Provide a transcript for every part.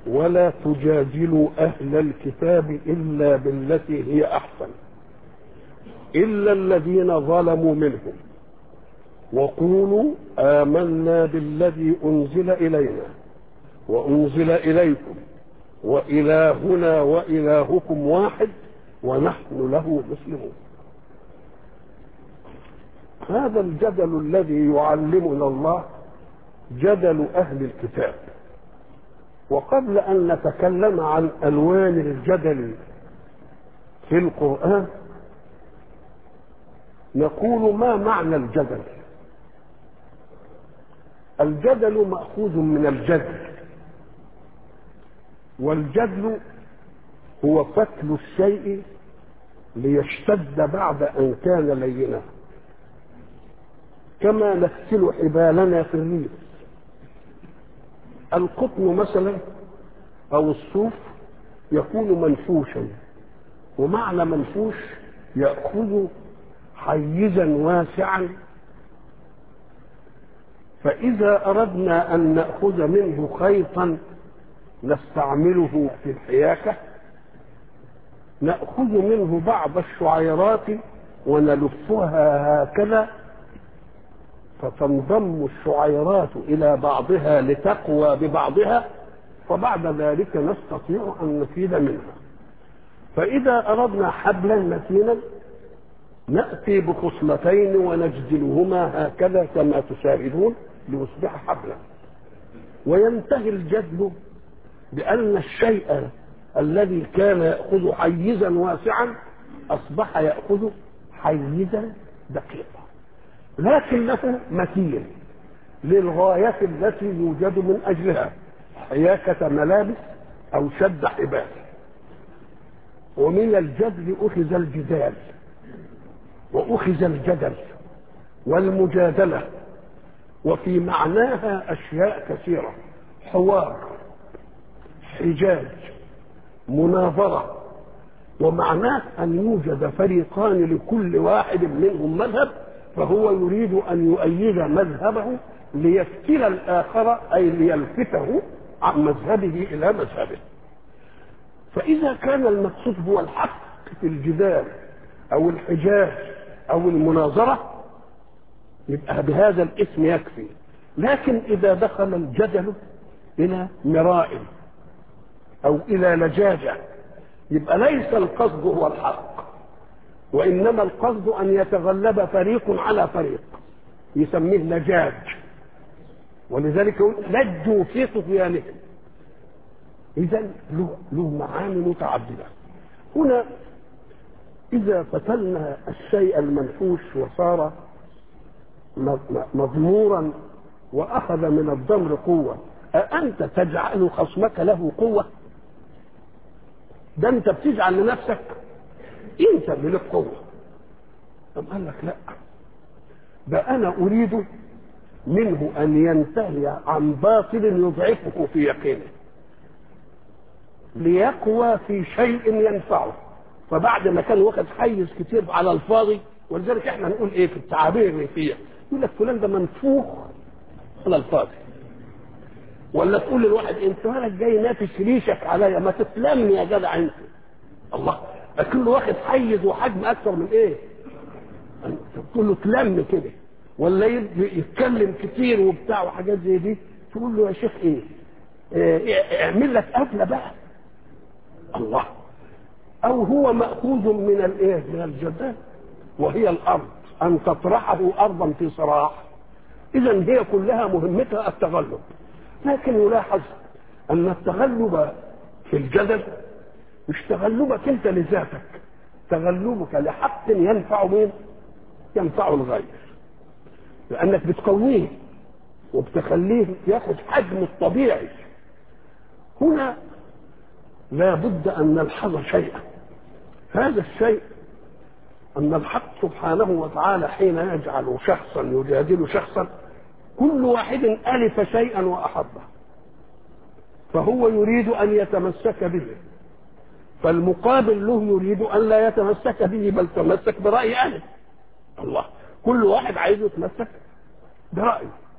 ولا تجادلوا أهل الكتاب إلا بالتي هي أحسن إلا الذين ظلموا منهم وقولوا آمنا بالذي أنزل إلينا وأنزل إليكم وإلهنا وإلهكم واحد ونحن له مسلمون هذا الجدل الذي يعلمنا الله جدل أهل الكتاب وقبل أن نتكلم عن ألوان الجدل في القرآن نقول ما معنى الجدل الجدل مأخوذ من الجدل والجدل هو فتل الشيء ليشتد بعد أن كان لينا كما نفتل حبالنا في الريف القطن مثلا أو الصوف يكون منفوشا ومعنى منفوش يأخذ حيزا واسعا فإذا أردنا أن نأخذ منه خيطا نستعمله في الحياكة نأخذ منه بعض الشعيرات ونلفها هكذا فتنضم الشعيرات إلى بعضها لتقوى ببعضها فبعد ذلك نستطيع أن نفيد منها فإذا أردنا حبلا متينا نأتي بخصلتين ونجدلهما هكذا كما تشاهدون ليصبح حبلا وينتهي الجدل بأن الشيء الذي كان يأخذ حيزا واسعا أصبح يأخذ حيزا دقيقا لكنه متين للغاية التي يوجد من أجلها حياكة ملابس أو شد حبال ومن الجدل أخذ الجدال وأخذ الجدل والمجادلة وفي معناها أشياء كثيرة حوار حجاج مناظرة ومعناه أن يوجد فريقان لكل واحد منهم مذهب فهو يريد أن يؤيد مذهبه ليفتل الآخر أي ليلفته عن مذهبه إلى مذهبه فإذا كان المقصود هو الحق في الجدال أو الحجاج أو المناظرة يبقى بهذا الاسم يكفي لكن إذا دخل الجدل إلى مراء أو إلى لجاجة يبقى ليس القصد هو الحق وإنما القصد أن يتغلب فريق على فريق يسميه لجاج ولذلك يقول لجوا في طغيانهم إذا له, له معاني متعددة هنا إذا فتلنا الشيء المنحوش وصار مضمورا وأخذ من الضمر قوة أأنت تجعل خصمك له قوة ده أنت بتجعل لنفسك أنت اللي لك قوة طب قال لك لا ده أنا أريد منه أن ينتهي عن باطل يضعفه في يقينه ليقوى في شيء ينفعه فبعد ما كان واخد حيز كتير على الفاضي ولذلك احنا نقول ايه في التعابير الريفيه يقول لك فلان ده منفوخ على الفاضي ولا تقول للواحد انت مالك جاي نافش ريشك عليا ما تتلم يا جدع انت الله كل واخد حيز وحجم اكثر من ايه تقول له تلم كده ولا يتكلم كتير وبتاع وحاجات زي دي تقول له يا شيخ ايه, إيه اعمل لك قفله بقى الله او هو ماخوذ من الايه من الجدال وهي الارض ان تطرحه ارضا في صراع اذا هي كلها مهمتها التغلب لكن يلاحظ ان التغلب في الجدل مش تغلبك انت لذاتك تغلبك لحق ينفع مين ينفع الغير لانك بتقويه وبتخليه ياخذ حجمه الطبيعي هنا لا بد ان نلحظ شيئا هذا الشيء ان الحق سبحانه وتعالى حين يجعل شخصا يجادل شخصا كل واحد الف شيئا واحبه فهو يريد ان يتمسك به فالمقابل له يريد ان لا يتمسك به بل تمسك براي الف الله كل واحد عايز يتمسك برايه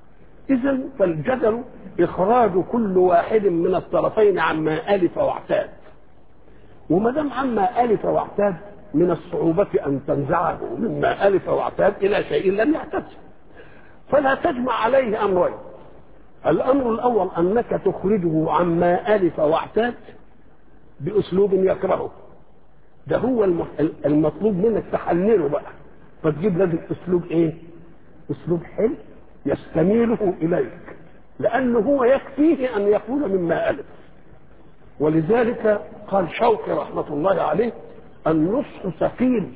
إذا فالجدل إخراج كل واحد من الطرفين عما ألف واعتاد وما دام عما ألف واعتاد من الصعوبة أن تنزعه مما ألف واعتاد إلى شيء لم يعتد فلا تجمع عليه أمرين الأمر الأول أنك تخرجه عما ألف واعتاد بأسلوب يكرهه ده هو المطلوب منك تحلله بقى فتجيب لازم أسلوب إيه؟ أسلوب حلو يستميله إليك لأنه هو يكفيه أن يقول مما ألف ولذلك قال شوقي رحمة الله عليه النصح ثقيل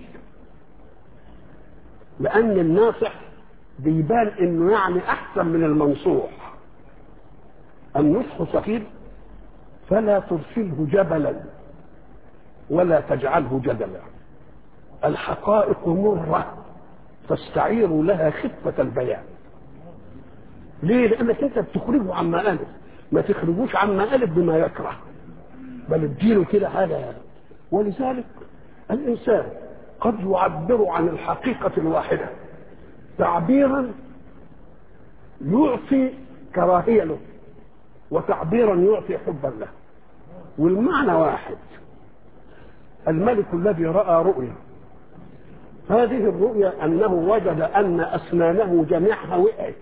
لأن الناصح بيبان إنه يعني أحسن من المنصوح النصح ثقيل فلا ترسله جبلا ولا تجعله جدلا الحقائق مرة فاستعيروا لها خفة البيان ليه؟ لأنك أنت بتخرجه عما ألف ما تخرجوش عما ألف بما يكره بل اديله كده حاجة ولذلك الإنسان قد يعبر عن الحقيقة الواحدة تعبيرا يعطي كراهية له وتعبيرا يعطي حبا له والمعنى واحد الملك الذي رأى رؤيا هذه الرؤيا أنه وجد أن أسنانه جميعها وقعت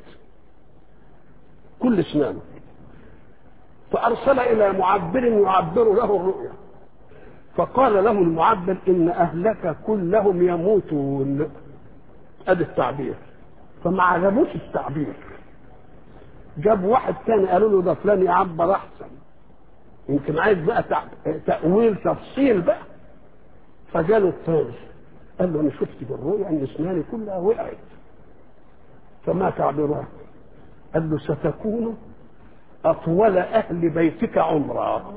كل أسنانه فأرسل إلى معبر يعبر له الرؤيا فقال له المعبر إن أهلك كلهم يموتون أدي التعبير فما عجبوش التعبير جاب واحد تاني قالوا له ده فلان يعبر أحسن يمكن عايز بقى تأويل تفصيل بقى فجاله الثاني قال له انا شفت بالرؤيا ان اسناني كلها وقعت فما تعبيرها قال له ستكون اطول اهل بيتك عمرا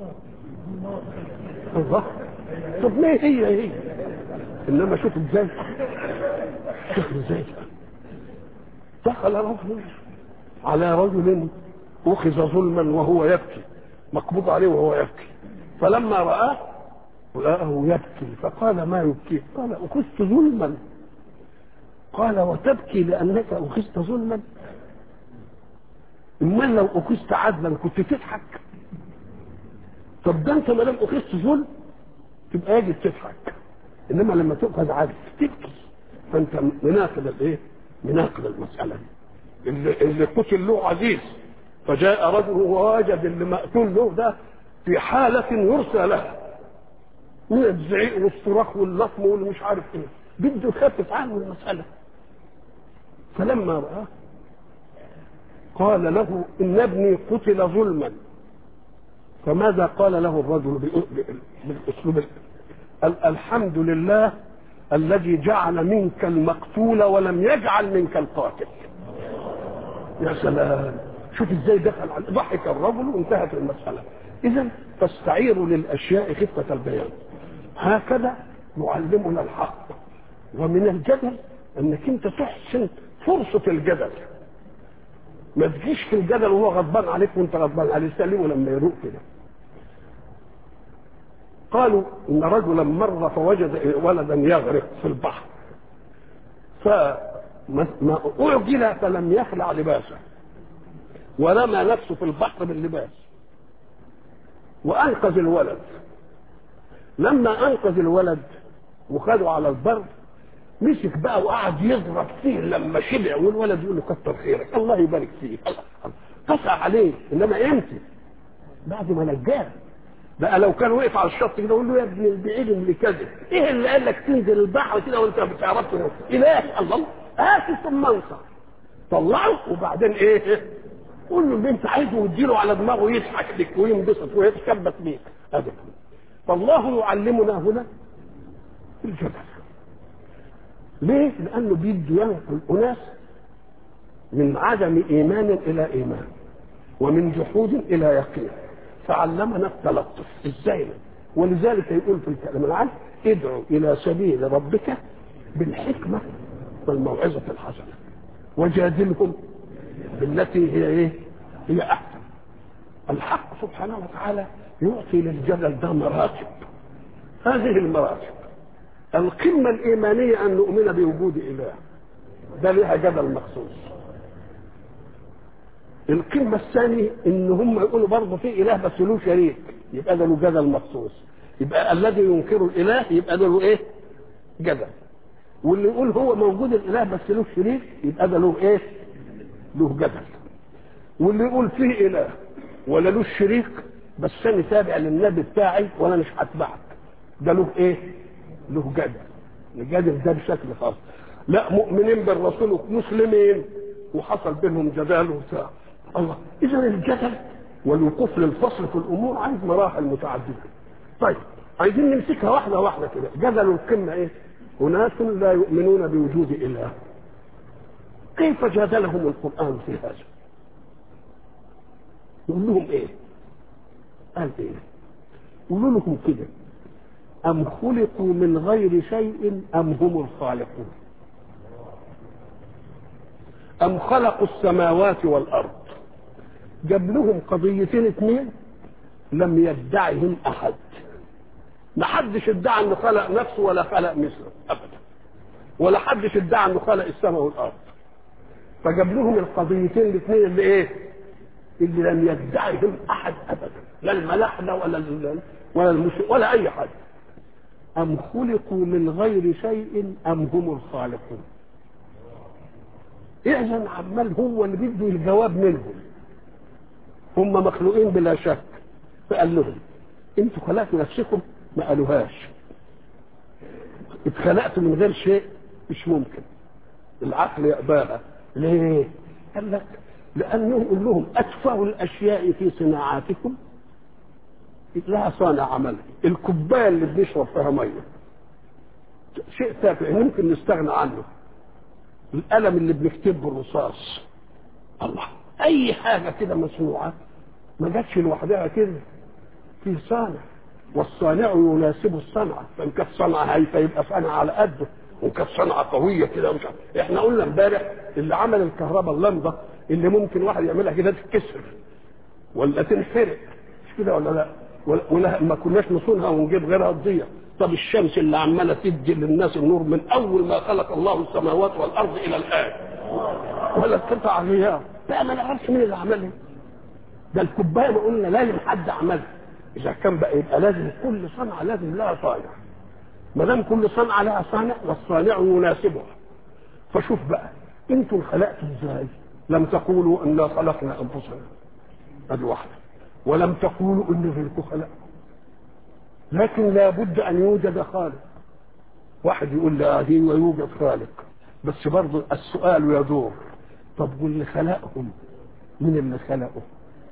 الله طب ليه هي هي انما شوف ازاي شوف ازاي دخل رجل على رجل اخذ ظلما وهو يبكي مقبوض عليه وهو يبكي فلما رآه رآه يبكي فقال ما يبكيك قال أخذت ظلما قال وتبكي لأنك أخذت ظلما إما لو أخذت عدلا كنت تضحك طب ده أنت ما دام أخذت ظلم تبقى يجب تضحك إنما لما تؤخذ عدل تبكي فأنت مناقض الإيه؟ مناقض المسألة دي اللي, اللي قتل له عزيز فجاء رجل ووجد اللي مقتول له ده في حالة يرثى له من الزعيق والصراخ واللطم والمش عارف ايه بده يخفف عنه المسألة فلما رآه قال له إن ابني قتل ظلما فماذا قال له الرجل بالأسلوب الحمد لله الذي جعل منك المقتول ولم يجعل منك القاتل يا سلام شوف ازاي دخل على ضحك الرجل وانتهت المسألة إذا فاستعيروا للأشياء خفة البيان هكذا يعلمنا الحق ومن الجدل انك انت تحسن فرصة الجدل ما تجيش في الجدل وهو غضبان عليك وانت غضبان عليه سلمه لما يروق كده قالوا ان رجلا مر فوجد ولدا يغرق في البحر فما اعجل فلم يخلع لباسه ورمى نفسه في البحر باللباس وانقذ الولد لما انقذ الولد وخده على البر مسك بقى وقعد يضرب فيه لما شبع والولد يقول له كتر خيرك الله يبارك فيك قسى عليه انما امتى بعد ما نجاه بقى لو كان وقف على الشط كده يقول له يا ابن البعيد اللي كذب ايه اللي قال لك تنزل البحر كده وانت ما بتعرفش اله الله هات الصمانصه طلعه وبعدين ايه قول له اللي انت عايزه واديله على دماغه يضحك لك وينبسط ويتكبس بيك ابدا فالله يعلمنا هنا الجدل ليه؟ لأنه بيده ينقل أناس من عدم إيمان إلى إيمان ومن جحود إلى يقين فعلمنا التلطف إزاي ولذلك يقول في الكلام العام ادعو إلى سبيل ربك بالحكمة والموعظة الحسنة وجادلهم بالتي هي إيه؟ هي أحسن الحق سبحانه وتعالى يعطي للجدل ده مراتب هذه المراتب القمة الإيمانية أن نؤمن بوجود إله ده لها جدل مخصوص القمه الثانيه ان هم يقولوا برضه في اله بس له شريك يبقى ده له جدل مخصوص يبقى الذي ينكر الاله يبقى ده له ايه؟ جدل واللي يقول هو موجود الاله بس له شريك يبقى ده له ايه؟ له جدل واللي يقول فيه اله ولا له شريك بس انا تابع للنبي بتاعي وانا مش هتبعك ده له ايه؟ له جدل الجدل ده بشكل خاص لا مؤمنين بالرسول ومسلمين وحصل بينهم جدال وبتاع الله اذا الجدل والوقوف للفصل في الامور عايز مراحل متعدده طيب عايزين نمسكها واحده واحده كده جدل القمه ايه اناس لا يؤمنون بوجود اله كيف جادلهم القران في هذا يقول لهم ايه قال ايه يقولوا لهم كده ام خلقوا من غير شيء ام هم الخالقون أم خلقوا السماوات والأرض جاب لهم قضيتين اثنين لم يدعهم أحد ما حدش ادعى انه خلق نفسه ولا خلق مثله ابدا ولا حدش ادعى انه خلق السماء والارض فجاب لهم القضيتين الاثنين اللي ايه اللي لم يدعهم احد ابدا لا الملاحده ولا ال ولا المش... ولا اي حد ام خلقوا من غير شيء ام هم الخالقون اذا عمال هو اللي بيدي الجواب منهم هم مخلوقين بلا شك فقال لهم انتوا خلقتوا نفسكم ما قالوهاش اتخلقتوا من غير شيء مش ممكن العقل يقبلها ليه؟ قال لك لانه يقول لهم اتفه الاشياء في صناعاتكم لها صانع عمل الكوبايه اللي بنشرب فيها ميه شيء تافه ممكن نستغنى عنه القلم اللي بنكتب بالرصاص الله اي حاجه كده مصنوعه ما جاتش لوحدها كده في صانع والصانع يناسب الصنعه فان كانت صنعه هايفه يبقى صنعه على قده وان كانت صنعه قويه كده مش عارف احنا قلنا امبارح اللي عمل الكهرباء اللمبه اللي ممكن واحد يعملها كده تتكسر ولا تنحرق مش كده ولا لا ولا, ولا ما كناش نصونها ونجيب غيرها تضيع طب الشمس اللي عماله تدي للناس النور من اول ما خلق الله السماوات والارض الى الان ولا قطع غيار لا ما نعرفش مين اللي عملها ده الكوبايه ما قلنا لازم حد عملها اذا كان بقى يبقى لازم كل صنعه لازم لها صانع ما دام كل صنعه لها صانع والصانع يناسبها فشوف بقى انتم خلقتوا ازاي لم تقولوا انا خلقنا انفسنا ادي واحده ولم تقولوا ان غيركم خلق لكن لابد ان يوجد خالق واحد يقول لا دي ويوجد خالق بس برضه السؤال يدور طب واللي خلقهم مين اللي خلقه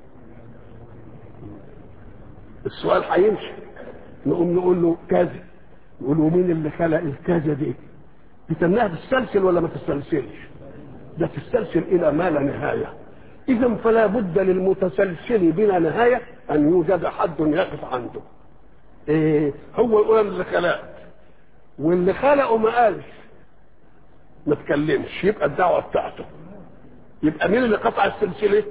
السؤال هيمشي نقوم نقول له كذا يقول له مين اللي خلق الكذا دي تتنها تستلسل ولا ما تستلسلش ده تستلسل الى ما لا نهايه اذا فلا بد للمتسلسل بلا نهايه ان يوجد حد يقف عنده إيه هو يقول أنا اللي خلقت واللي خلقه ما قالش ما تكلمش يبقى الدعوه بتاعته يبقى مين اللي قطع السلسله؟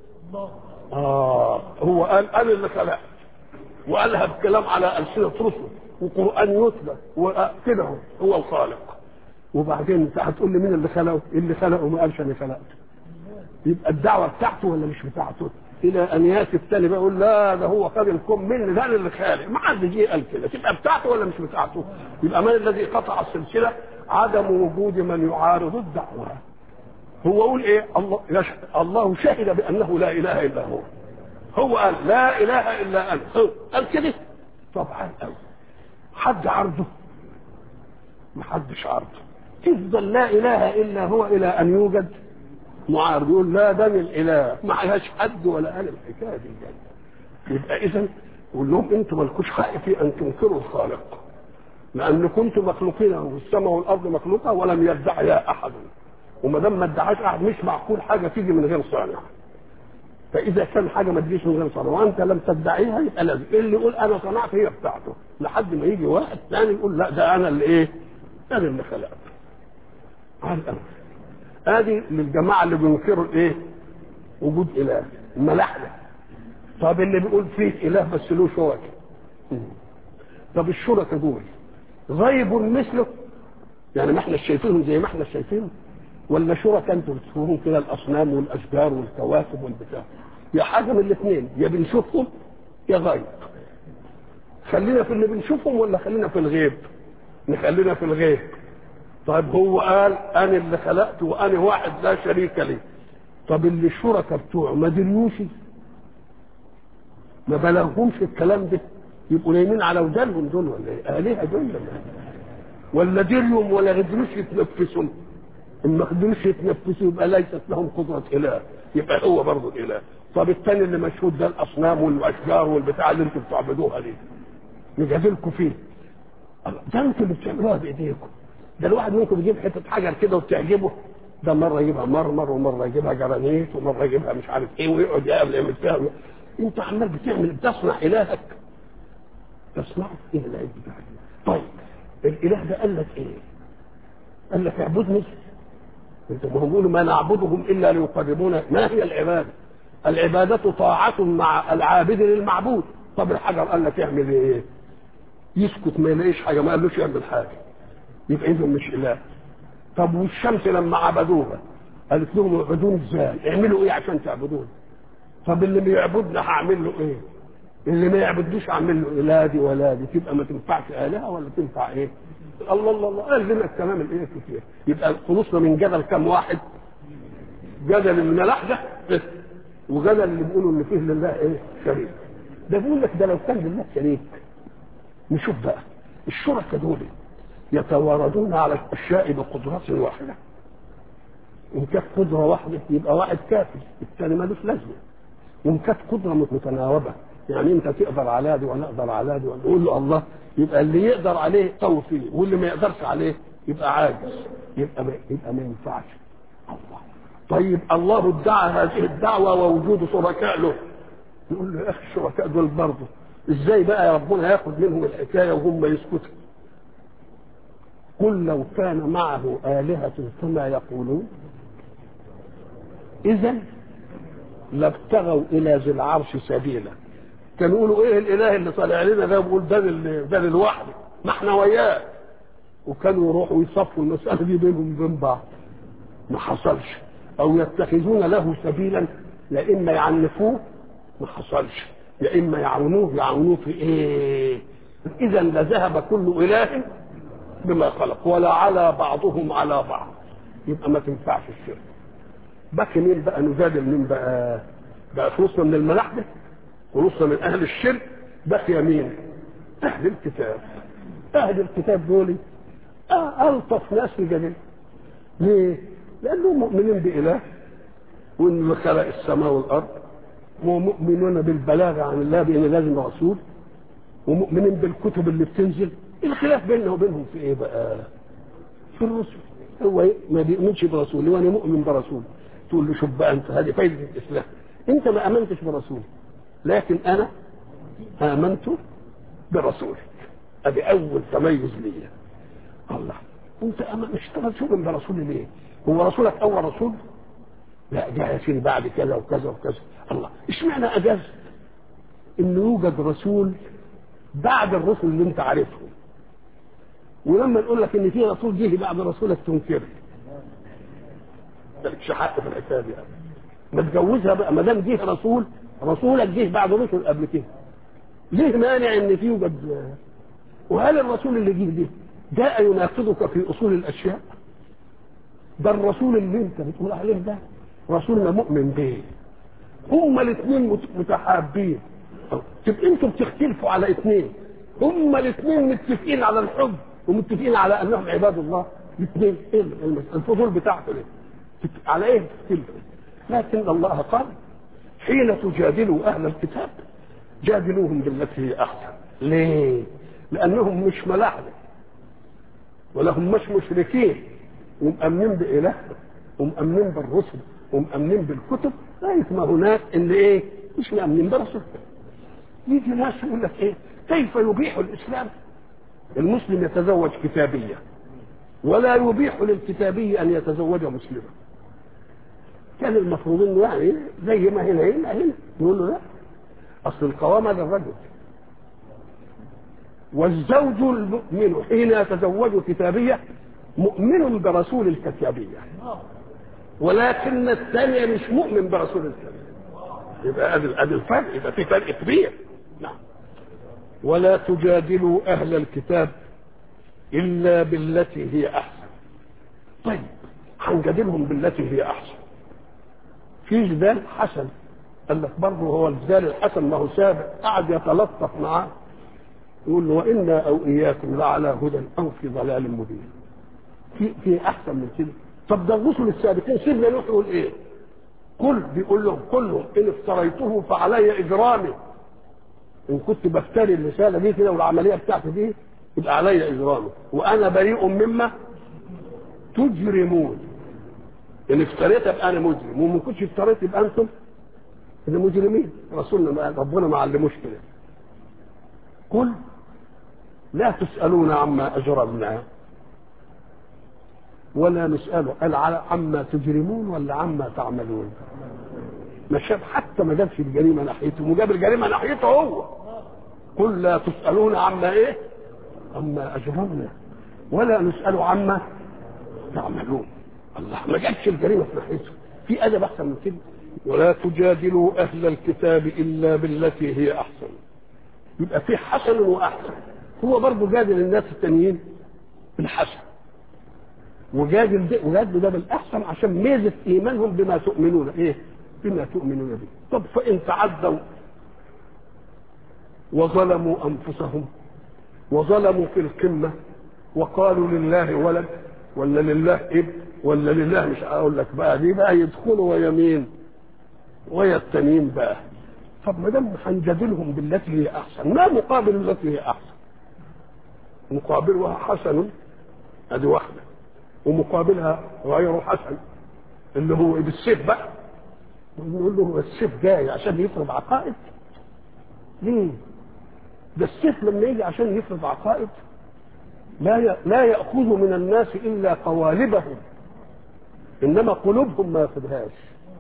اه هو قال انا اللي خلقت وقالها بكلام على السنه رسل وقران يتلى وكده هو هو الخالق وبعدين انت هتقول لي مين اللي خلقه؟ اللي خلقه ما قالش انا خلقته يبقى الدعوه بتاعته ولا مش بتاعته؟ الى ان ياتي الثاني بقى يقول لا ده هو خد الكم مني ده اللي خالق ما حد جه قال كده تبقى بتاعته ولا مش بتاعته؟ يبقى من الذي قطع السلسله؟ عدم وجود من يعارض الدعوه هو يقول ايه؟ الله يشهد الله شهد بانه لا اله الا هو هو قال لا اله الا انا هو قال كده طبعا قوي حد عرضه ما حدش عرضه تفضل لا اله الا هو الى ان يوجد معارض يقول لا ده من الاله ما عليهاش حد ولا قال الحكايه دي يعني. يبقى اذا قول لهم انتم مالكوش حق في ان تنكروا الخالق لان كنتم مخلوقين والسماء والارض مخلوقه ولم يدعيها احد وما دام ما ادعاش احد مش معقول حاجه تيجي من غير صانع فاذا كان حاجه ما تجيش من غير صانع وانت لم تدعيها يبقى لازم اللي يقول انا صنعت هي بتاعته لحد ما يجي واحد ثاني يقول لا ده انا اللي ايه؟ انا اللي خلقت على الامر ادي للجماعه اللي بينكروا الايه؟ وجود اله الملاحده طب اللي بيقول فيه اله بس له شركاء طب الشركاء دول غيب مثله يعني ما احنا شايفينهم زي ما احنا شايفينهم ولا شركاء انتوا بتشوفوهم كده الاصنام والاشجار والكواكب والبتاع يا حاجه من الاثنين يا بنشوفهم يا غيب خلينا في اللي بنشوفهم ولا خلينا في الغيب نخلينا في الغيب طيب هو قال انا اللي خلقت وانا واحد لا شريك لي طب اللي الشركاء بتوعه ما دريوش ما بلغهمش الكلام ده يبقوا نايمين على ودانهم دول ولا ايه؟ الهه دول ولا إيه؟ ولا دريهم ولا قدروش يتنفسوا ان ما قدروش يتنفسوا يبقى ليست لهم قدره اله يبقى هو برضه الاله طب الثاني اللي مشهود ده الاصنام والاشجار والبتاع اللي انتم بتعبدوها دي نجادلكم فيه ده انتوا اللي بتعملوها بايديكم ده الواحد منكم يجيب حته حجر كده وتعجبه ده مره يجيبها مرمر ومره يجيبها جرانيت ومره يجيبها مش عارف ايه ويقعد يعمل يعمل فيها انت عمال بتعمل بتصنع الهك تصنعه ايه الاله بتاعك طيب الاله ده قال لك ايه؟ قال لك اعبدني انت ما هم بيقولوا ما نعبدهم الا ليقربونا ما هي العباده؟ العباده طاعه مع العابد للمعبود طب الحجر قال لك اعمل ايه؟ يسكت ما يلاقيش حاجه ما قالوش يعمل حاجه يبقى اذا مش اله طب والشمس لما عبدوها قالت لهم اعبدون ازاي؟ اعملوا ايه عشان تعبدون؟ طب اللي بيعبدنا هعمل له ايه؟ اللي ما يعبدوش اعمل له اله دي ولا دي تبقى ما تنفعش الهه ولا تنفع ايه؟ الله الله الله قال لنا الكلام الايه كتير يبقى خلصنا من جدل كم واحد؟ جدل الملاحده وجدل اللي بيقولوا ان فيه لله ايه؟ شريك ده بيقول لك ده لو كان لله شريك نشوف بقى الشركاء دول يتواردون على الاشياء بقدرات واحده ان كانت قدره واحده يبقى واحد كافي الثاني ملوش لازمه وان كانت قدره متناوبه يعني انت تقدر على دي وانا اقدر على دي ونقول له الله يبقى اللي يقدر عليه قوي فيه واللي ما يقدرش عليه يبقى عاجز يبقى ما يبقى ما ينفعش الله طيب الله ادعى هذه الدعوه ووجود شركاء له نقول له يا اخي الشركاء دول برضه ازاي بقى يا ربنا ياخد منهم الحكايه وهم يسكتوا قل لو كان معه آلهة كما يقولون إذا لابتغوا إلى ذي العرش سبيلا كانوا يقولوا إيه الإله اللي طالع لنا ده بيقول ده لل- ده لوحده ما احنا وياه وكانوا يروحوا يصفوا المسألة دي بينهم وبين بعض ما حصلش أو يتخذون له سبيلا يا إما يعنفوه ما حصلش يا إما يعاونوه يعاونوه في إيه إذا لذهب كل إله بما خلق ولا على بعضهم على بعض يبقى ما تنفعش الشرك بقي مين بقى نجادل مين بقى بقى خلصنا من الملاحدة خلصنا من أهل الشرك بقي مين أهل الكتاب أهل الكتاب دول آه ألطف ناس في جميل ليه؟ لأنهم مؤمنين بإله وإن اللي خلق السماء والأرض ومؤمنون بالبلاغة عن الله بأن لازم رسول ومؤمنين بالكتب اللي بتنزل الخلاف بيننا وبينهم في ايه بقى في الرسل هو ما بيؤمنش برسول وانا مؤمن برسول تقول له شوف بقى انت هذه فايده الاسلام انت ما امنتش برسول لكن انا امنت برسولك ادي اول تميز ليا الله انت أما مش تؤمن برسول ليه هو رسولك اول رسول لا جاء يصير بعد كذا وكذا وكذا الله اشمعنى اجازت ان يوجد رسول بعد الرسل اللي انت عارفهم ولما نقول لك ان في رسول جه بعد رسولك تنكره مالكش حق في الحساب يعني ما تجوزها بقى ما دام جه رسول رسولك جه بعد رسل قبل كده ليه مانع ان في يوجد وهل الرسول اللي جه ده جاء يناقضك في اصول الاشياء ده الرسول اللي انت بتقول عليه ده رسولنا مؤمن به هما الاثنين متحابين تبقى انتوا بتختلفوا على اثنين هما الاثنين متفقين على الحب ومتفقين على انهم عباد الله الاثنين ايه الفضول بتاعته ليه؟ على ايه تختلفوا؟ لكن الله قال حين تجادلوا اهل الكتاب جادلوهم بالتي هي احسن ليه؟ لانهم مش ملاحده ولهم مش مشركين ومأمنين بإله ومأمنين بالرسل ومأمنين بالكتب لغاية ما هناك اللي ايه؟ مش مأمنين برسل يجي ناس يقول لك ايه؟ كيف يبيح الاسلام المسلم يتزوج كتابية ولا يبيح للكتابي ان يتزوج مسلما كان المفروض انه يعني زي ما هنا هنا هنا يقول له لا اصل القوامة للرجل والزوج المؤمن حين يتزوج كتابية مؤمن برسول الكتابية ولكن الثانية مش مؤمن برسول الله يبقى ادي ادي الفرق يبقى في فرق كبير نعم ولا تجادلوا اهل الكتاب الا بالتي هي احسن طيب هنجادلهم بالتي هي احسن في جدال حسن قال لك برضه هو الجدال الحسن ما هو سابق قعد يتلطف معاه يقول له وانا او اياكم لعلى هدى او في ضلال مبين في في احسن من كده طب ده الرسل السابقين سيدنا نوح يقول ايه؟ قل بيقول لهم كلهم ان افتريته فعلي اجرامي ان كنت بفتري الرساله دي كده والعمليه بتاعتي دي يبقى علي اجرامي وانا بريء مما تجرمون ان افتريت ابقى انا مجرم وما كنتش افتريت يبقى انتم اللي مجرمين رسولنا ما ربنا ما علموش كده قل لا تسالون عما اجرمنا ولا نساله قال على عما تجرمون ولا عما تعملون ما شاف حتى ما جابش الجريمه ناحيته وجاب الجريمه ناحيته هو قل لا تسالون عما ايه عما اجرمنا ولا نسال عما تعملون الله ما جابش الجريمه في ناحيته في ادب احسن من كده ولا تجادلوا اهل الكتاب الا بالتي هي احسن يبقى في حسن واحسن هو برضه جادل الناس التانيين بالحسن وجادل ده وجادل ده بالاحسن عشان ميزه ايمانهم بما تؤمنون ايه؟ بما تؤمنون به طب فان تعدوا وظلموا انفسهم وظلموا في القمه وقالوا لله ولد ولا لله ابن ولا لله مش هقول لك بقى دي بقى يدخلوا ويا مين؟ ويا التانيين بقى طب ما دام هنجادلهم بالتي هي احسن ما مقابل التي هي احسن مقابلها حسن ادي واحده ومقابلها غير حسن اللي هو بالسيف بقى نقول له السيف جاي عشان يفرض عقائد ليه؟ ده السيف لما يجي عشان يفرض عقائد لا لا ياخذ من الناس الا قوالبهم انما قلوبهم ما ياخذهاش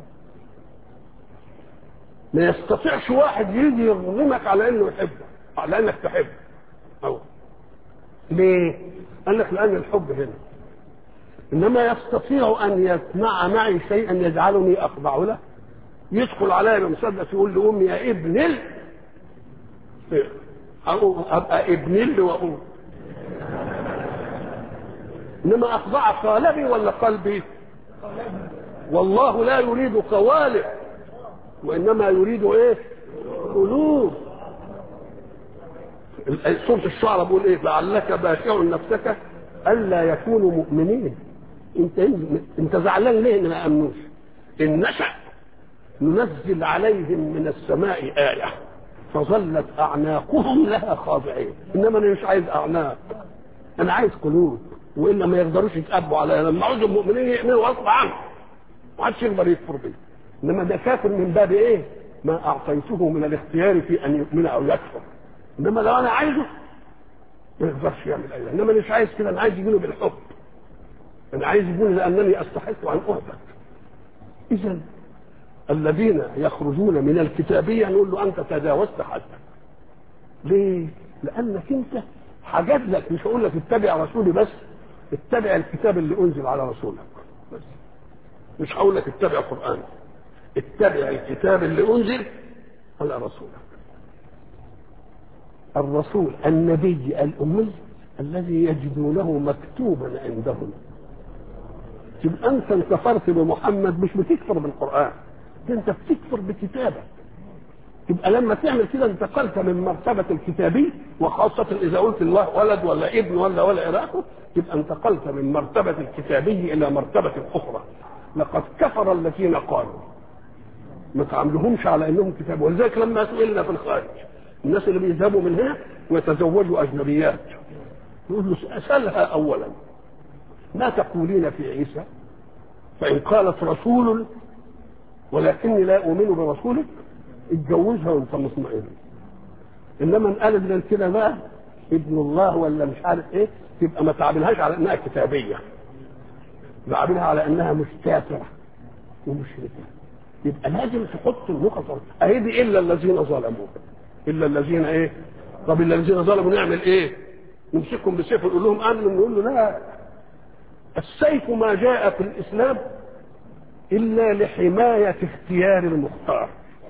ما يستطيعش واحد يجي يظلمك على انه يحبك على انك تحبه أو. ليه؟ قال لك لان الحب هنا انما يستطيع ان يسمع معي شيئا يجعلني اخضع له يدخل عليا بمسدس يقول لامي يا ابن ال ابقى ابن ال واقول انما اخضع قالبي ولا قلبي والله لا يريد قوالب وانما يريد ايه قلوب سوره الشعراء بيقول ايه لعلك باخع نفسك الا يكونوا مؤمنين انت انت زعلان ليه ان ما امنوش ان نشا ننزل عليهم من السماء ايه فظلت اعناقهم لها خاضعين انما انا مش عايز اعناق انا عايز قلوب والا ما يقدروش يتقبوا عليا لما عاوز المؤمنين يؤمنوا غصب عنهم ما حدش يقدر يكفر بيه انما ده كافر من باب ايه؟ ما اعطيته من الاختيار في ان يؤمن او يكفر انما لو انا عايزه ما يقدرش يعمل اي انما مش عايز كده انا عايز يجيله بالحب انا عايز يقول لانني استحق ان اهبط اذا الذين يخرجون من الكتابيه نقول له انت تجاوزت حدك ليه؟ لانك انت حاجات لك مش هقول لك اتبع رسولي بس اتبع الكتاب اللي انزل على رسولك بس مش هقول لك اتبع قران اتبع الكتاب اللي انزل على رسولك الرسول النبي الامي الذي يجدونه مكتوبا عندهم تبقى انت انكفرت بمحمد مش بتكفر بالقران ده انت بتكفر بكتابك يبقى لما تعمل كده انتقلت من مرتبة الكتابي وخاصة إذا قلت الله ولد ولا ابن ولا ولا إلى آخره يبقى انتقلت من مرتبة الكتابي إلى مرتبة أخرى لقد كفر الذين قالوا ما تعاملهمش على انهم كتاب ولذلك لما سئلنا في الخارج الناس اللي بيذهبوا من هنا ويتزوجوا اجنبيات يقول له اسالها اولا ما تقولين في عيسى فان قالت رسول ولكني لا اؤمن برسولك اتجوزها وانت مطمئن انما ان قالت غير كده بقى ابن الله ولا مش عارف ايه تبقى ما تعاملهاش على انها كتابيه تعاملها على انها مستاتره ومشركه يبقى لازم تحط النقط اهي دي الا الذين ظلموا الا الذين ايه طب الا الذين ظلموا نعمل ايه نمسكهم بالسيف ونقول لهم امنوا نقول له لا السيف ما جاء في الاسلام إلا لحماية اختيار المختار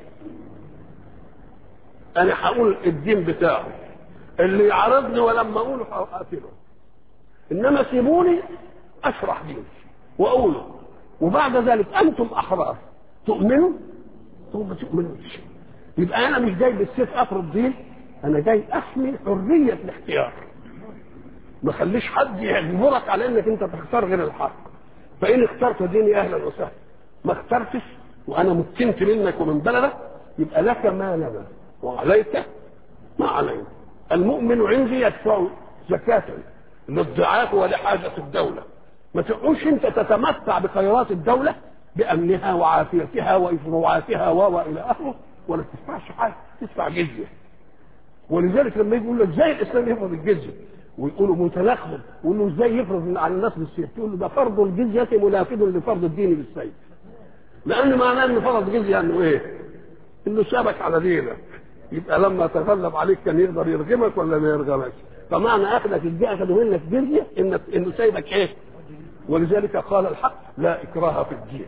أنا هقول الدين بتاعه اللي يعرضني ولما أقوله هقتله إنما سيبوني أشرح ديني وأقوله وبعد ذلك أنتم أحرار تؤمنوا ثم ما تؤمنوش يبقى أنا مش جاي بالسيف أفرض دين أنا جاي أحمي حرية الاختيار ما خليش حد يجبرك على انك انت تختار غير الحق فان اخترت ديني اهلا وسهلا ما اخترتش وانا متنت منك ومن بلدك يبقى لك ما لنا وعليك ما علينا المؤمن عندي يدفع زكاة للضعاف ولحاجة الدولة ما تقوش انت تتمتع بخيرات الدولة بأمنها وعافيتها وإفروعاتها وإلى آخره ولا تدفعش حاجة تدفع جزية ولذلك لما يجي يقول لك ازاي الاسلام يفرض الجزيه ويقولوا متناقض ويقول له ازاي يفرض على الناس بالسيف تقول له ده فرض الجزيه منافذ لفرض الدين بالسيف لان معناه ان فرض جزيه انه ايه؟ انه شبك على دينك يبقى لما تغلب عليك كان يقدر يرغمك ولا ما يرغمكش فمعنى اخذك الجزيه اخذوا منك جزيه انك انه سايبك ايه؟ ولذلك قال الحق لا اكراه في الدين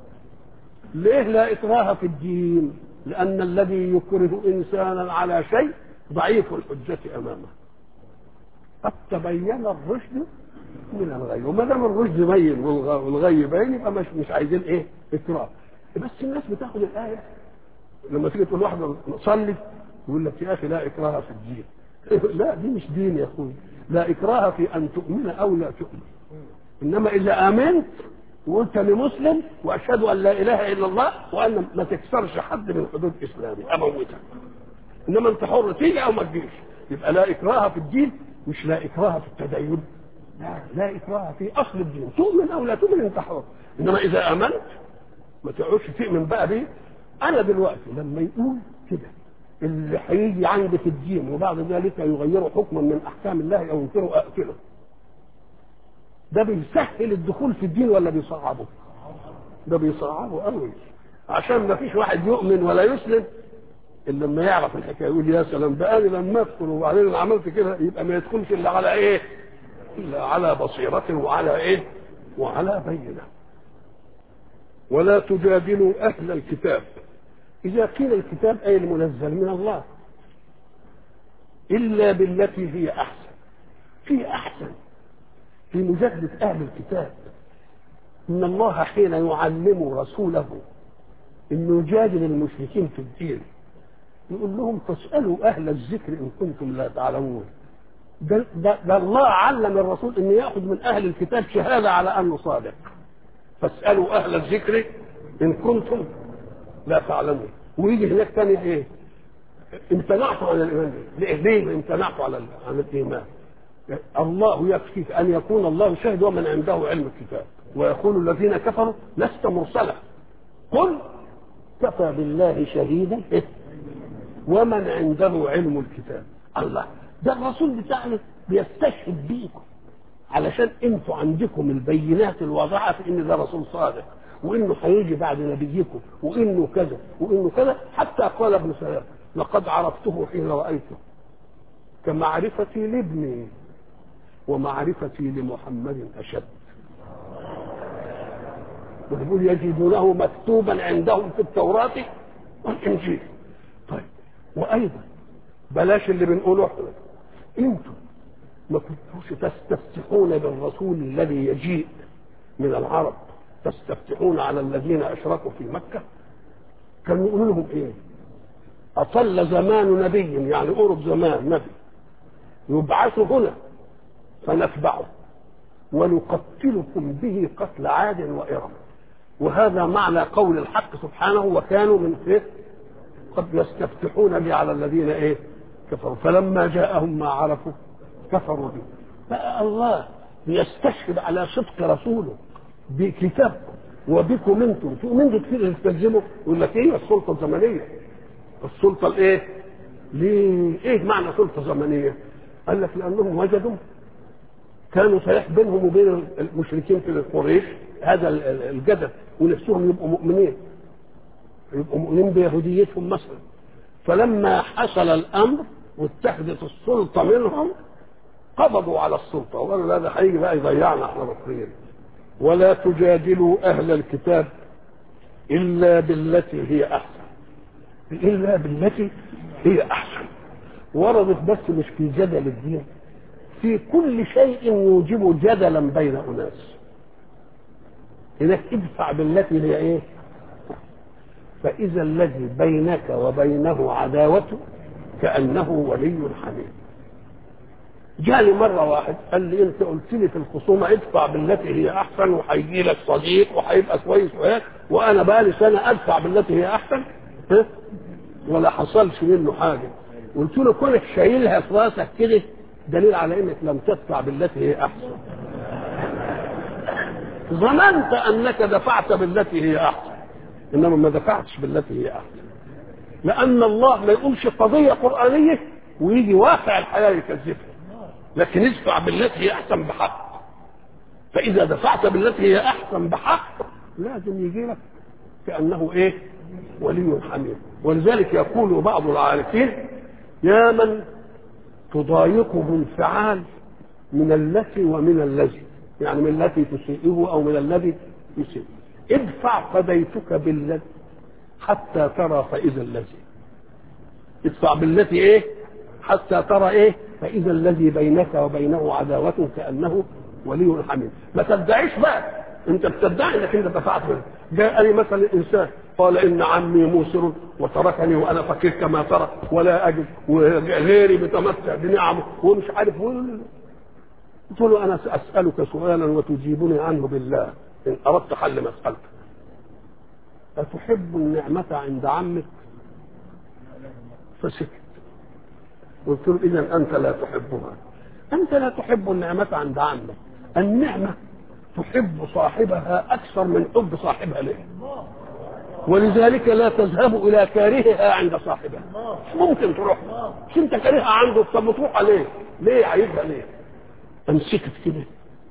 ليه لا اكراه في الدين؟ لان الذي يكره انسانا على شيء ضعيف الحجه امامه قد تبين الرشد من الغي وما دام الرشد بين والغي باين يبقى مش مش عايزين ايه؟ اكراه بس الناس بتاخد الايه لما تيجي تقول واحد صلي يقول لك يا اخي لا اكراه في الدين لا دي مش دين يا اخوي لا اكراه في ان تؤمن او لا تؤمن انما اذا امنت وقلت انا مسلم واشهد ان لا اله الا الله وان ما تكسرش حد من حدود اسلامي اموتك انما انت حر تيجي او ما تجيش يبقى لا اكراه في الدين مش لا اكراه في التدين لا لا اكراه في اصل الدين تؤمن او لا تؤمن انت حر انما اذا امنت ما تقعدش تؤمن بقى بيه انا دلوقتي لما يقول كده اللي هيجي عندي في الدين وبعد ذلك يغيروا حكما من احكام الله او ينكروا اقتله ده بيسهل الدخول في الدين ولا بيصعبه ده بيصعبه قوي عشان ما فيش واحد يؤمن ولا يسلم الا لما يعرف الحكايه يقول يا سلام بقى انا لما ادخل وبعدين انا عملت كده يبقى ما يدخلش الا على ايه؟ الا على بصيره وعلى ايه؟ وعلى بينه. ولا تجادلوا اهل الكتاب. اذا قيل الكتاب اي المنزل من الله. الا بالتي هي احسن. في احسن في مجادله اهل الكتاب. ان الله حين يعلم رسوله انه يجادل المشركين في الدين يقول لهم فاسألوا أهل الذكر إن كنتم لا تعلمون ده, ده, ده الله علم الرسول أن يأخذ من أهل الكتاب شهادة على أنه صادق فاسألوا أهل الذكر إن كنتم لا تعلمون ويجي هناك تاني إيه امتنعتوا عن الإيمان ليه؟ ليه امتنعتوا عن عن الإيمان الله يكفيك أن يكون الله شاهد ومن عنده علم الكتاب ويقول الذين كفروا لست مرسلا قل كفى بالله شهيدا إيه؟ ومن عنده علم الكتاب الله ده الرسول بتاعنا بيستشهد بيكم علشان انتوا عندكم البينات الواضحه في ان ده رسول صادق وانه هيجي بعد نبيكم وانه كذا وانه كذا حتى قال ابن سلام لقد عرفته حين رايته كمعرفتي لابني ومعرفتي لمحمد اشد ويقول يجدونه مكتوبا عندهم في التوراه والانجيل طيب وايضا بلاش اللي بنقوله احنا انتم ما كنتوش تستفتحون بالرسول الذي يجيء من العرب تستفتحون على الذين اشركوا في مكه كانوا يقولوا لهم ايه اطل زمان نبي يعني قرب زمان نبي يبعث هنا فنتبعه ونقتلكم به قتل عاد وإرم وهذا معنى قول الحق سبحانه وكانوا من فيه قد يستفتحون به على الذين ايه كفروا فلما جاءهم ما عرفوا كفروا به بقى الله يستشهد على صدق رسوله بكتاب وبكم انتم تؤمنوا كتير تستلزموا يقول لك ايه السلطه الزمنيه السلطه الايه ليه ايه معنى سلطه زمنيه قال لك لانهم وجدوا كانوا صحيح بينهم وبين المشركين في قريش هذا الجدل ونفسهم يبقوا مؤمنين يبقوا مؤمنين بيهوديتهم مثلا فلما حصل الامر واتخذت السلطه منهم قبضوا على السلطه وقالوا لا ده هيجي بقى يضيعنا احنا مصريين ولا تجادلوا اهل الكتاب الا بالتي هي احسن الا بالتي هي احسن وردت بس مش في جدل الدين في كل شيء يوجب جدلا بين اناس هناك ادفع بالتي هي ايه فاذا الذي بينك وبينه عداوه كانه ولي حميد جالي مره واحد قال لي انت قلت لي في الخصومه ادفع بالتي هي احسن وهيجي لك صديق وهيبقى كويس وهيك وانا بقالي سنه ادفع بالتي هي احسن ها ولا حصلش منه حاجه قلت له كونك شايلها في راسك كده دليل على انك لم تدفع بالتي هي احسن ظننت انك دفعت بالتي هي احسن انما ما دفعتش بالتي هي احسن لان الله ما يقولش قضيه قرانيه ويجي واقع الحياه يكذبها لكن ادفع بالتي هي احسن بحق فاذا دفعت بالتي هي احسن بحق لازم يجي لك كانه ايه ولي حميد ولذلك يقول بعض العارفين يا من تضايقه انفعال من التي ومن الذي يعني من التي تسيئه او من الذي يسيئه ادفع فديتك بالذي حتى ترى فاذا الذي ادفع بالتي ايه حتى ترى ايه فاذا الذي بينك وبينه عداوه كانه ولي حميد ما تدعيش بقى انت بتدعي انك انت دفعت منه جاءني مثلا انسان قال ان عمي موسر وتركني وانا فقير كما ترى ولا اجد وغيري متمتع بنعمه ومش عارف قلت له انا ساسالك سؤالا وتجيبني عنه بالله ان اردت حل مسالتك أتحب النعمة عند عمك؟ فسكت قلت له إذا أنت لا تحبها أنت لا تحب النعمة عند عمك النعمة تحب صاحبها أكثر من حب صاحبها لها ولذلك لا تذهب إلى كارهها عند صاحبها مش ممكن تروح مش أنت كارهها عنده طب تروح عليه ليه عايزها ليه أمسكت كده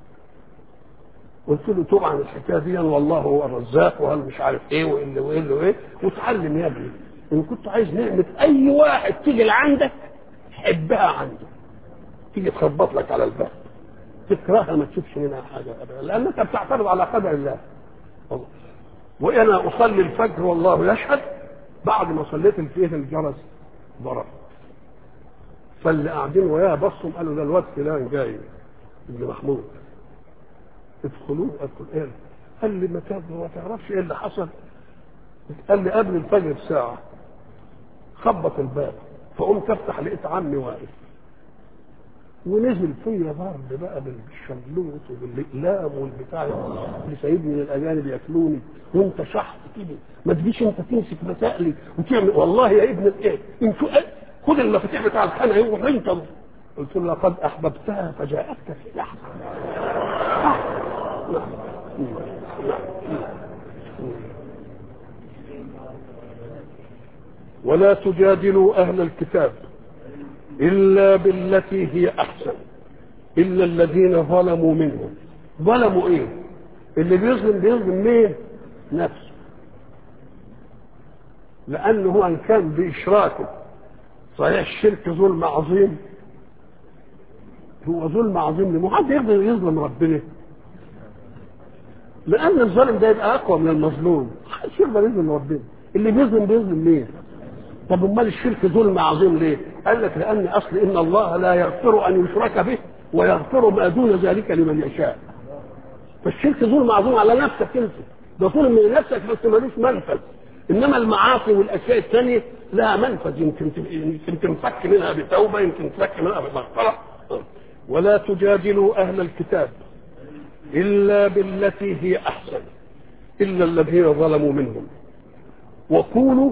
قلت له طبعا الحكايه دي والله هو الرزاق وهل مش عارف ايه وايه وايه وايه وتعلم يا ابني ان كنت عايز نعمه اي واحد تيجي لعندك حبها عنده تيجي تخبط لك على الباب تكرهها ما تشوفش منها حاجه ابدا لانك بتعترض على قدر الله والله وانا اصلي الفجر والله يشهد بعد ما صليت الفيه الجرس ضرب فاللي قاعدين وياه بصوا قالوا ده الواد فلان جاي ابن محمود ادخلوه ادخل ايه قال لي ما ما تعرفش ايه اللي حصل قال لي قبل الفجر بساعه خبط الباب فقمت افتح لقيت عمي واقف ونزل فيا ضرب بقى بالشلوت وبالاقلام والبتاع اللي سايبني للاجانب ياكلوني وانت شحط كده ما تجيش انت تمسك مسائلي وتعمل والله يا ابن الايه انتوا خد المفاتيح بتاع الخانه يروح انت قلت له لقد احببتها فجاءتك في لحظه ولا تجادلوا اهل الكتاب الا بالتي هي احسن الا الذين ظلموا منهم ظلموا ايه اللي بيظلم بيظلم مين نفسه لانه هو ان كان باشراكه صحيح الشرك ظلم عظيم هو ظلم عظيم ليه؟ حد يقدر يظلم ربنا لان الظالم ده يبقى اقوى من المظلوم محدش يقدر يظلم ربنا اللي بيظلم بيظلم ليه طب امال الشرك ظلم عظيم ليه قال لك لان اصل ان الله لا يغفر ان يشرك به ويغفر ما دون ذلك لمن يشاء فالشرك ظلم عظيم على نفسك انت ده ظلم من نفسك بس ملوش منفذ انما المعاصي والاشياء الثانيه لها منفذ يمكن يمكن تنفك منها بتوبه يمكن تنفك منها بمغفره ولا تجادلوا اهل الكتاب الا بالتي هي احسن الا الذين ظلموا منهم وقولوا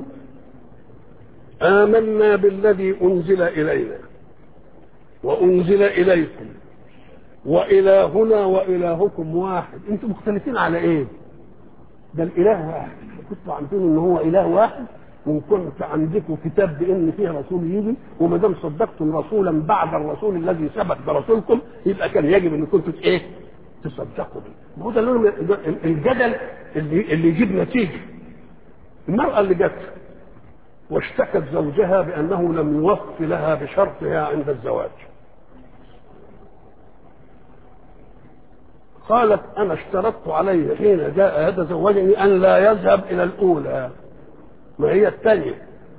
آمنا بالذي أنزل إلينا وأنزل إليكم وإلهنا وإلهكم واحد أنتم مختلفين على إيه؟ ده الإله واحد كنتوا عارفين إن هو إله واحد وإن كنت عندكم كتاب بإن فيه رسول يجي وما دام صدقتم رسولا بعد الرسول الذي ثبت برسولكم يبقى كان يجب إن كنتوا إيه؟ تصدقوا به. هو ده الجدل اللي, اللي يجيب نتيجة. المرأة اللي جت واشتكت زوجها بأنه لم يوف لها بشرطها عند الزواج قالت انا اشترطت عليه حين جاء يتزوجني ان لا يذهب الى الاولى ما هي الثانيه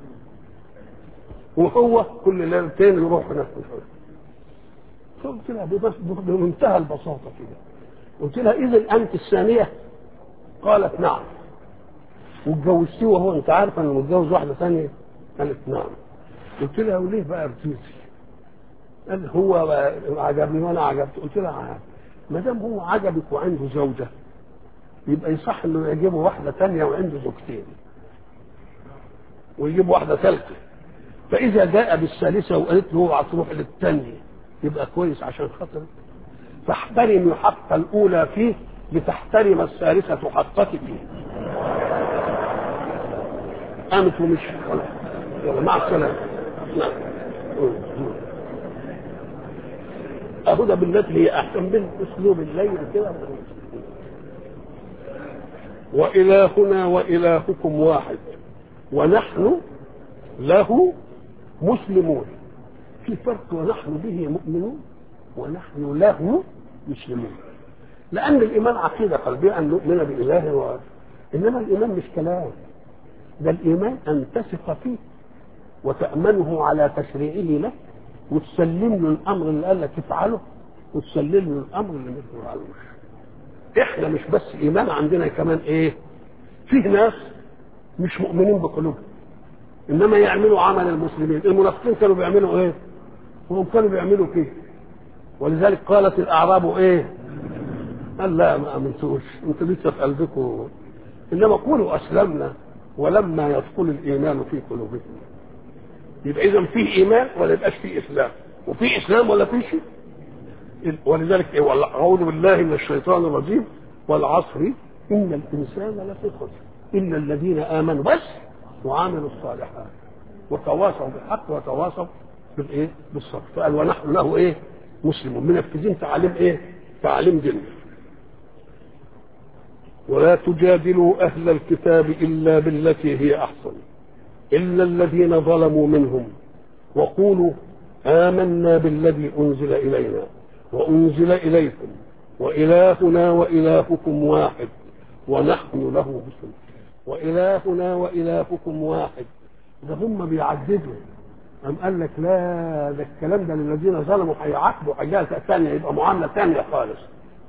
وهو كل ليلتين يروح هناك فقلت لها بمنتهى البساطه كده قلت لها اذا انت الثانيه قالت نعم واتجوزتيه وهو انت عارفه انه متجوز واحده ثانيه قالت نعم قلت لها وليه بقى ارتيتي قال هو عجبني وانا عجبته قلت لها ما دام هو عجبك وعنده زوجه يبقى يصح انه يجيبه واحده ثانيه وعنده زوجتين ويجيب واحده ثالثه فاذا جاء بالثالثه وقالت له اوعى تروح للثانيه يبقى كويس عشان خاطر تحترم حق الاولى فيه لتحترم الثالثه حقك فيه قامت ومشي خلاص يلا مع السلامه نعم أهدى بالتي هي أحسن بالأسلوب اللين كده وإلهنا وإلهكم واحد ونحن له مسلمون في فرق ونحن به مؤمنون ونحن له مسلمون لأن الإيمان عقيدة قلبية أن نؤمن بإله واحد إنما الإيمان مش كلام ده الإيمان أن تثق فيه وتأمنه على تشريعه لك وتسلم له الامر اللي قال لك افعله وتسلم له الامر اللي ما تفعلوش احنا مش بس ايمان عندنا كمان ايه فيه ناس مش مؤمنين بقلوبهم انما يعملوا عمل المسلمين المنافقين كانوا بيعملوا ايه وهم كانوا بيعملوا كده ولذلك قالت الاعراب ايه قال لا ما امنتوش انتوا لسه في قلبكم انما قولوا اسلمنا ولما يدخل الايمان في قلوبكم يبقى اذا فيه ايمان ولا يبقاش فيه اسلام وفي اسلام ولا فيه شيء ولذلك إيه اعوذ بالله من الشيطان الرجيم والعصر ان الانسان لفي خسر الا الذين امنوا بس وعملوا الصالحات وتواصوا بالحق وتواصوا بالايه بالصبر فقال ونحن له ايه مسلمون منفذين تعاليم ايه تعاليم ديننا ولا تجادلوا اهل الكتاب الا بالتي هي احسن إلا الذين ظلموا منهم وقولوا آمنا بالذي أنزل إلينا وأنزل إليكم وإلهنا وإلهكم واحد ونحن له مسلمون وإلهنا وإلهكم واحد ده هم بيعددوا أم قال لك لا ده الكلام ده للذين ظلموا هيعاقبوا حاجات ثانية يبقى معاملة ثانية خالص